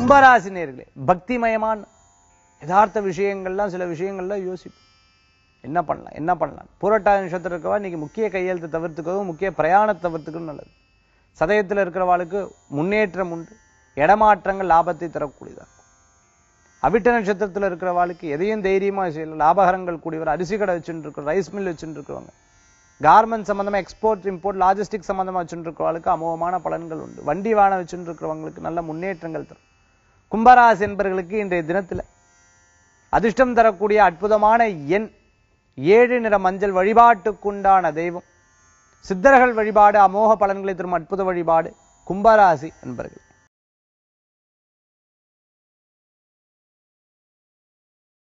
கும்பராசி நேர்களே பக்திமயமான யதார்த்த விஷயங்கள்லாம் சில விஷயங்கள்லாம் யோசிப்போம் என்ன பண்ணலாம் என்ன பண்ணலாம் பூரட்டாதி நட்சத்திரம் இருக்கவா இன்னைக்கு முக்கிய கையெழுத்து தவிர்த்துக்கவும் முக்கிய பிரயாணத்தை தவிர்த்துக்கவும் நல்லது சதயத்தில் இருக்கிறவாளுக்கு முன்னேற்றம் உண்டு இடமாற்றங்கள் லாபத்தை தரக்கூடியதா இருக்கும் அவிட்ட நட்சத்திரத்தில் இருக்கிறவாளுக்கு எதையும் தைரியமா செய்யலாம் லாபகரங்கள் கூடியவர் அரிசி கடை வச்சுட்டு இருக்கிற ரைஸ் மில் வச்சுட்டு இருக்கிறவங்க கார்மெண்ட் சம்பந்தமா எக்ஸ்போர்ட் இம்போர்ட் லாஜிஸ்டிக் சம்பந்தமா வச்சுட்டு இருக்கிறவங்களுக்கு அமோகமான பலன்கள் உண்டு வண்டி வாகனம் வச்சுட்டு இருக்கிறவங்களுக்கு நல்ல முன்னேற்றங்கள் தரும் கும்பராசி என்பவர்களுக்கு இன்றைய தினத்துல அதிர்ஷ்டம் தரக்கூடிய அற்புதமான எண் ஏழு நிற மஞ்சள் வழிபாட்டுக்குண்டான தெய்வம் சித்தர்கள் வழிபாடு அமோக பலன்களை தரும் அற்புத வழிபாடு கும்பராசி என்பர்கள்